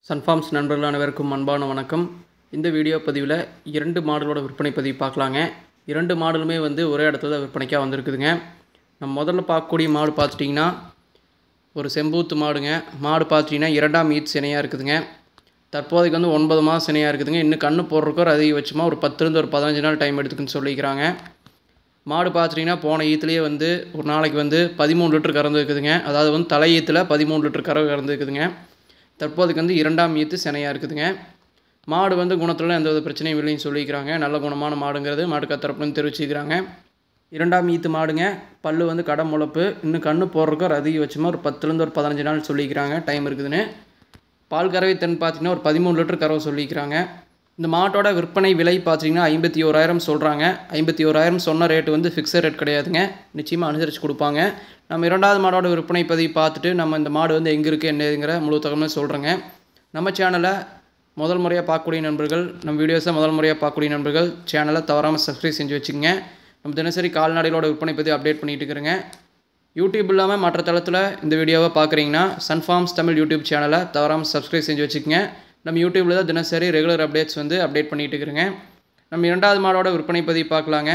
Sun Farms நண்பர்கள் அனைவருக்கும் அன்பான வணக்கம் இந்த வீடியோ பதிவில் இரண்டு மாடலோட விற்பனை பதிவு பார்க்கலாங்க இரண்டு மாடலுமே வந்து ஒரே இடத்துல தான் விற்பனைக்காக வந்திருக்குதுங்க நம்ம முதல்ல பார்க்கக்கூடிய மாடு பார்த்துட்டிங்கன்னா ஒரு செம்பூத்து மாடுங்க மாடு பார்த்துட்டிங்கன்னா இரண்டாம் ஈத் சினையாக இருக்குதுங்க தற்போதைக்கு வந்து ஒன்பது மாதம் சினையாக இருக்குதுங்க இன்னும் கண்ணு போடுறதுக்கு ஒரு அதிகபட்சமாக ஒரு பத்துலேருந்து ஒரு பதினஞ்சு நாள் டைம் எடுத்துக்குன்னு சொல்லிக்கிறாங்க மாடு பார்த்துட்டிங்கன்னா போன ஈத்துலேயே வந்து ஒரு நாளைக்கு வந்து பதிமூணு லிட்டர் கறந்து இருக்குதுங்க அதாவது வந்து தலை ஈத்தில் பதிமூணு லிட்டர் கறவை கறந்து இருக்குதுங்க தற்போதைக்கு வந்து இரண்டாம் ஈத்து சினையாக இருக்குதுங்க மாடு வந்து குணத்தில் எந்த வித பிரச்சனையும் இல்லைன்னு சொல்லிக்கிறாங்க நல்ல குணமான மாடுங்கிறது மாடு தரப்புன்னு தெரிவிச்சுக்கிறாங்க இரண்டாம் ஈத்து மாடுங்க பல்லு வந்து கடை முளப்பு இன்னும் கண்ணு போடுறதுக்கு ஒரு அதிகபட்சமாக ஒரு பத்துலேருந்து ஒரு பதினஞ்சு நாள் சொல்லிக்கிறாங்க டைம் இருக்குதுன்னு பால் கறவை தன் பார்த்தீங்கன்னா ஒரு பதிமூணு லிட்டர் கறவை சொல்லிக்கிறாங்க இந்த மாட்டோட விற்பனை விலை பார்த்தீங்கன்னா ஐம்பத்தி ஓராயிரம் சொல்கிறாங்க ஐம்பத்தி ஓராயிரம் சொன்ன ரேட்டு வந்து ஃபிக்ஸட் ரேட் கிடையாதுங்க நிச்சயமாக அனுசரித்து கொடுப்பாங்க நம்ம இரண்டாவது மாடோட விற்பனை பதிவு பார்த்துட்டு நம்ம இந்த மாடு வந்து எங்கே இருக்குது என்னதுங்கிற முழு தகவலும் சொல்கிறேங்க நம்ம சேனலை முதல் முறையாக பார்க்கக்கூடிய நண்பர்கள் நம்ம வீடியோஸை முதல் முறையாக பார்க்கக்கூடிய நண்பர்கள் சேனலை தவறாமல் சப்ஸ்கிரைப் செஞ்சு வச்சுக்கோங்க நம்ம தினசரி கால்நடைகளோட விற்பனை பற்றி அப்டேட் பண்ணிகிட்டு இருக்கிறேங்க யூடியூப் இல்லாமல் மற்ற தளத்தில் இந்த வீடியோவை பார்க்குறீங்கன்னா சன்ஃபார்ம்ஸ் தமிழ் யூடியூப் சேனலை தவறாமல் சப்ஸ்கிரைப் செஞ்சு வச்சுக்கோங்க நம்ம யூடியூப்பில் தான் தினசரி ரெகுலர் அப்டேட்ஸ் வந்து அப்டேட் பண்ணிகிட்டு இருக்கிறேங்க நம்ம இரண்டாவது மாடோட விற்பனை பதிவு பார்க்கலாங்க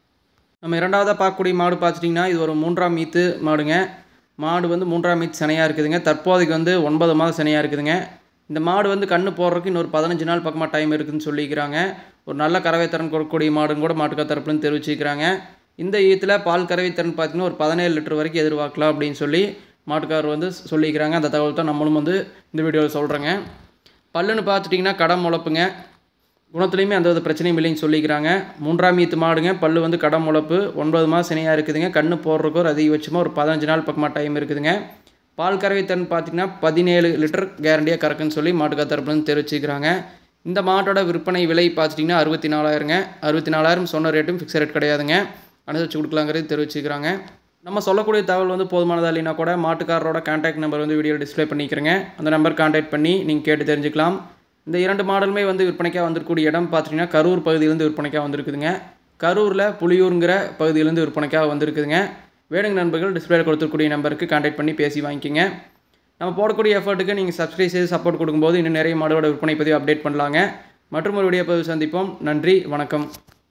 நம்ம இரண்டாவதாக பார்க்கக்கூடிய மாடு பார்த்துட்டிங்கன்னா இது ஒரு மூன்றாம் மீத்து மாடுங்க மாடு வந்து மூன்றாம் மீத்து சினையாக இருக்குதுங்க தற்போதைக்கு வந்து ஒன்பது மாதம் சினையாக இருக்குதுங்க இந்த மாடு வந்து கண்ணு போடுறதுக்கு இன்னொரு பதினஞ்சு நாள் பக்கமாக டைம் இருக்குதுன்னு சொல்லிக்கிறாங்க ஒரு நல்ல கறவை திறன் கொடுக்கக்கூடிய மாடுன்னு கூட மாட்டுக்கா தரப்புலன்னு தெரிவிச்சுக்கிறாங்க இந்த ஈத்தில் பால் கறவை திறன் பார்த்தீங்கன்னா ஒரு பதினேழு லிட்டர் வரைக்கும் எதிர்பார்க்கலாம் அப்படின்னு சொல்லி மாட்டுக்காரர் வந்து சொல்லிக்கிறாங்க அந்த தகவல் தான் நம்மளும் வந்து இந்த வீடியோவில் சொல்கிறேங்க பல்லுன்னு பார்த்துட்டிங்கன்னா கடம் முளப்புங்க குணத்துலேயுமே அந்த வித பிரச்சனையும் இல்லைன்னு சொல்லிக்கிறாங்க மூன்றாம் ஈத்து மாடுங்க பல்லு வந்து கடம் முளப்பு ஒன்பது மாதம் சினையாக இருக்குதுங்க கண்ணு போடுறதுக்கு ஒரு அதிகபட்சமாக ஒரு பதினஞ்சு நாள் பக்கமாக டைம் இருக்குதுங்க பால் கறவை தன் பார்த்திங்கன்னா பதினேழு லிட்டர் கேரண்டியாக கறக்குன்னு சொல்லி மாட்டுக்கா தரப்புலன்னு தெரிவிச்சுக்கிறாங்க இந்த மாட்டோட விற்பனை விலை பார்த்துட்டிங்கன்னா அறுபத்தி நாலாயிரங்க அறுபத்தி நாலாயிரம் சொன்ன ரேட்டும் ஃபிக்ஸ் ரேட் கிடையாதுங்க அனுசரித்து கொடுக்கலாங்கிறது தெரிவிச்சுக்கிறாங்க நம்ம சொல்லக்கூடிய தகவல் வந்து போதுமானதா இல்லைனா கூட மாட்டுக்காரரோட கான்டாக்ட் நம்பர் வந்து வீடியோ டிஸ்ப்ளே பண்ணிக்கிறேங்க அந்த நம்பர் கான்டாக்ட் பண்ணி நீங்கள் கேட்டு தெரிஞ்சுக்கலாம் இந்த இரண்டு மாடலுமே வந்து விற்பனைக்காக வந்திருக்கக்கூடிய இடம் பார்த்தீங்கன்னா கரூர் பகுதியிலேருந்து விற்பனைக்காக வந்திருக்குதுங்க கரூரில் புலியூருங்கிற பகுதியிலேருந்து விற்பனைக்காக வந்திருக்குதுங்க வேணுங்க நண்பர்கள் டிஸ்பிளேல கொடுத்துருக்கூடிய நம்பருக்கு கான்டாக்ட் பண்ணி பேசி வாங்கிக்கோங்க நம்ம போடக்கூடிய எஃபர்ட்டுக்கு நீங்கள் சப்ஸ்கிரைப் செய்து சப்போர்ட் கொடுக்கும்போது இன்னும் நிறைய மாடலோட விற்பனை பதிவு அப்டேட் பண்ணலாங்க மற்றும் ஒரு வீடியோ பதிவு சந்திப்போம் நன்றி வணக்கம்